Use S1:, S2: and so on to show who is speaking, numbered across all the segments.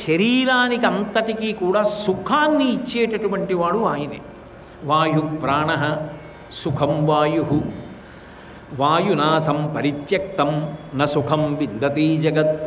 S1: శరీరానికి అంతటికీ కూడా సుఖాన్ని ఇచ్చేటటువంటి వాడు ఆయనే వాయు ప్రాణ సుఖం వాయు వాయునా సంపరిత్యక్తం న సుఖం విందతి జగత్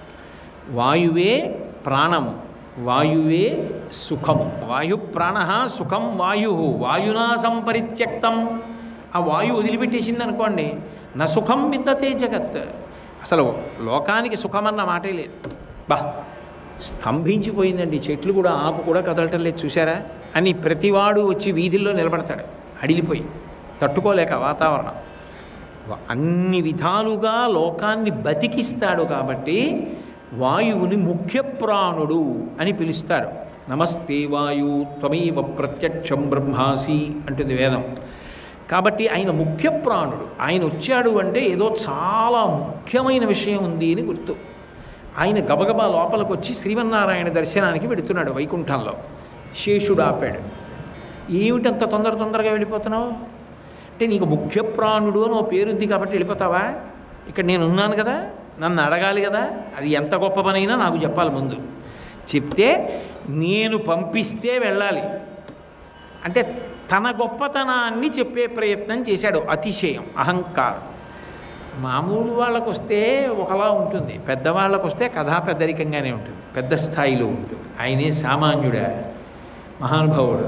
S1: వాయువే ప్రాణము వాయువే సుఖము వాయు ప్రాణ సుఖం వాయు వాయునా సంపరిత్యక్తం ఆ వాయువు వదిలిపెట్టేసింది అనుకోండి నా సుఖం విద్దతే జగత్ అసలు లోకానికి సుఖమన్న మాటే లేదు బా స్తంభించిపోయిందండి చెట్లు కూడా ఆకు కూడా కదలటం లేదు చూసారా అని ప్రతివాడు వచ్చి వీధుల్లో నిలబడతాడు అడిలిపోయి తట్టుకోలేక వాతావరణం అన్ని విధాలుగా లోకాన్ని బతికిస్తాడు కాబట్టి వాయువుని ముఖ్య ప్రాణుడు అని పిలుస్తారు నమస్తే వాయు త్వమేవ ప్రత్యక్షం బ్రహ్మాసి అంటుంది వేదం కాబట్టి ఆయన ముఖ్య ప్రాణుడు ఆయన వచ్చాడు అంటే ఏదో చాలా ముఖ్యమైన విషయం ఉంది అని గుర్తు ఆయన గబగబా లోపలికి వచ్చి శ్రీమన్నారాయణ దర్శనానికి వెడుతున్నాడు వైకుంఠంలో శేషుడు ఆపాడు ఏమిటంత తొందర తొందరగా వెళ్ళిపోతున్నావు అంటే నీకు ముఖ్య ప్రాణుడు అని ఓ పేరుంది కాబట్టి వెళ్ళిపోతావా ఇక్కడ నేను ఉన్నాను కదా నన్ను అడగాలి కదా అది ఎంత గొప్ప పనైనా నాకు చెప్పాలి ముందు చెప్తే నేను పంపిస్తే వెళ్ళాలి అంటే తన గొప్పతనాన్ని చెప్పే ప్రయత్నం చేశాడు అతిశయం అహంకారం మామూలు వాళ్ళకు వస్తే ఒకలా ఉంటుంది పెద్దవాళ్ళకు వస్తే కథా పెద్దరికంగానే ఉంటుంది పెద్ద స్థాయిలో ఉంటుంది ఆయనే సామాన్యుడా మహానుభావుడు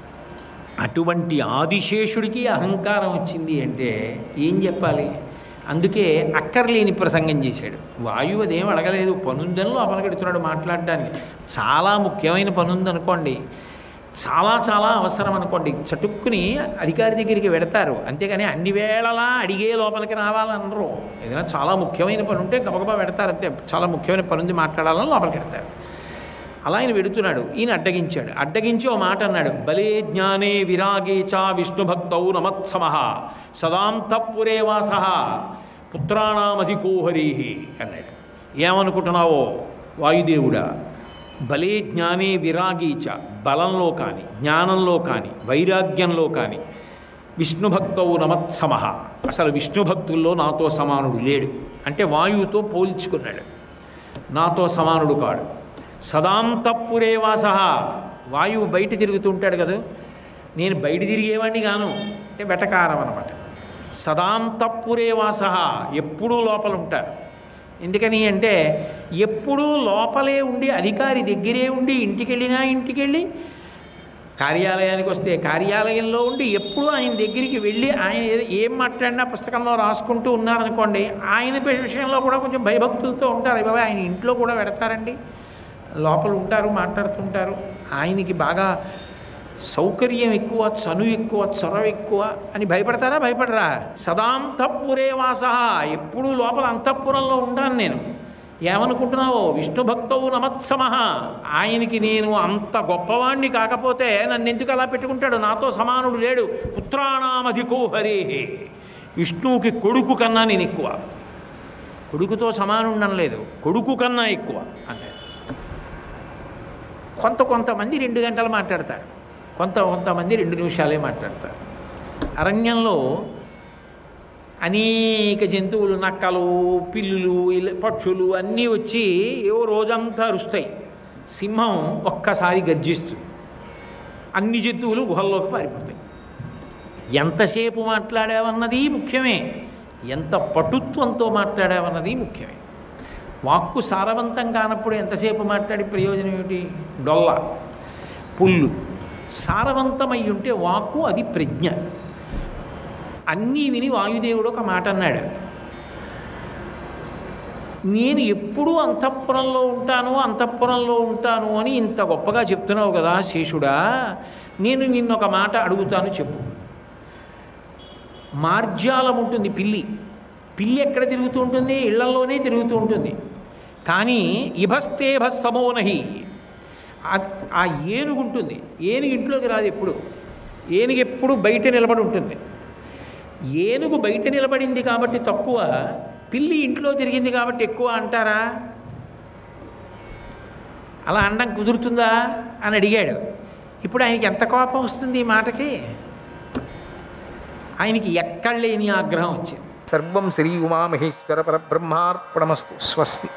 S1: అటువంటి ఆదిశేషుడికి అహంకారం వచ్చింది అంటే ఏం చెప్పాలి అందుకే అక్కర్లేని ప్రసంగం చేశాడు వాయువు అదేం అడగలేదు పనుందని లోపలికెడుతున్నాడు మాట్లాడడానికి చాలా ముఖ్యమైన పనుంది అనుకోండి చాలా చాలా అవసరం అనుకోండి చటుక్కుని అధికారి దగ్గరికి వెడతారు అంతేగాని అన్ని వేళలా అడిగే లోపలికి రావాలనరు ఏదైనా చాలా ముఖ్యమైన పని ఉంటే గబగబా పెడతారు అంతే చాలా ముఖ్యమైన పని ఉంది మాట్లాడాలని లోపలికి వెడతారు అలా ఆయన వెడుతున్నాడు ఈయన అడ్డగించాడు అడ్డగించి ఓ మాట అన్నాడు బలే జ్ఞానే విరాగే చ విష్ణుభక్తౌ నమత్సమ సదాంతపురే వాస పుత్రాణామధికోహరీ అన్నాడు ఏమనుకుంటున్నావో వాయుదేవుడా బలే జ్ఞానే విరాగీచ బలంలో కానీ జ్ఞానంలో కానీ వైరాగ్యంలో కానీ విష్ణుభక్తవు నమత్సమ అసలు విష్ణు భక్తుల్లో నాతో సమానుడు లేడు అంటే వాయువుతో పోల్చుకున్నాడు నాతో సమానుడు కాడు సదాంతపురే వాస వాయువు బయట తిరుగుతూ ఉంటాడు కదా నేను బయట తిరిగేవాడిని గాను అంటే వెటకారం అనమాట సదాంతపురే వాస ఎప్పుడూ లోపల ఉంటారు ఎందుకని అంటే ఎప్పుడూ లోపలే ఉండి అధికారి దగ్గరే ఉండి ఇంటికి వెళ్ళినా ఇంటికి వెళ్ళి కార్యాలయానికి వస్తే కార్యాలయంలో ఉండి ఎప్పుడూ ఆయన దగ్గరికి వెళ్ళి ఆయన ఏదో- ఏం మాట్లాడినా పుస్తకంలో రాసుకుంటూ ఉన్నారనుకోండి ఆయన విషయంలో కూడా కొంచెం భయభక్తులతో ఉంటారు బాబా ఆయన ఇంట్లో కూడా పెడతారండి లోపల ఉంటారు మాట్లాడుతుంటారు ఆయనకి బాగా సౌకర్యం ఎక్కువ చను ఎక్కువ చొరవ ఎక్కువ అని భయపడతారా భయపడరా సదాంతపురే వాస ఎప్పుడూ లోపల అంతఃపురంలో ఉంటాను నేను ఏమనుకుంటున్నావో విష్ణు భక్తవు నమత్సమ ఆయనకి నేను అంత గొప్పవాణ్ణి కాకపోతే నన్ను ఎందుకు అలా పెట్టుకుంటాడు నాతో సమానుడు లేడు పుత్రాణామధికో హరే విష్ణువుకి కొడుకు కన్నా నేను ఎక్కువ కొడుకుతో సమానుండం లేదు కొడుకు కన్నా ఎక్కువ అంటే కొంత కొంతమంది రెండు గంటలు మాట్లాడతారు కొంత కొంతమంది రెండు నిమిషాలే మాట్లాడతారు అరణ్యంలో అనేక జంతువులు నక్కలు పిల్లులు ఇలా పక్షులు అన్నీ వచ్చి ఏవో రోజంతా అరుస్తాయి సింహం ఒక్కసారి గర్జిస్తుంది అన్ని జంతువులు గుహల్లోకి పారిపోతాయి ఎంతసేపు మాట్లాడావన్నది ముఖ్యమే ఎంత పటుత్వంతో మాట్లాడావన్నది ముఖ్యమే వాక్కు సారవంతం కానప్పుడు ఎంతసేపు మాట్లాడి ప్రయోజనం ఏమిటి డొల్ల పుల్లు సారవంతమై ఉంటే వాక్కు అది ప్రజ్ఞ అన్నీ విని వాయుదేవుడు ఒక మాట అన్నాడు నేను ఎప్పుడూ అంతఃపురంలో ఉంటాను అంతఃపురంలో ఉంటాను అని ఇంత గొప్పగా చెప్తున్నావు కదా శేషుడా నేను నిన్న ఒక మాట అడుగుతాను చెప్పు మార్జాలం ఉంటుంది పిల్లి పిల్లి ఎక్కడ తిరుగుతూ ఉంటుంది ఇళ్లలోనే తిరుగుతూ ఉంటుంది కానీ ఇభస్తేభ సమోనహి ఆ- ఆ ఏనుగు ఉంటుంది ఏనుగు ఇంట్లోకి రాదు ఎప్పుడు ఏనుగు ఎప్పుడు బయట నిలబడి ఉంటుంది ఏనుగు బయట నిలబడింది కాబట్టి తక్కువ పిల్లి ఇంట్లో తిరిగింది కాబట్టి ఎక్కువ అంటారా అలా అనడం కుదురుతుందా అని అడిగాడు ఇప్పుడు ఆయనకి ఎంత కోపం వస్తుంది ఈ మాటకి ఆయనకి ఎక్కడ లేని ఆగ్రహం వచ్చింది
S2: సర్వం శ్రీ ఉమామహేశ్వర పరబ్రహ్మార్పణమస్తు స్వస్తి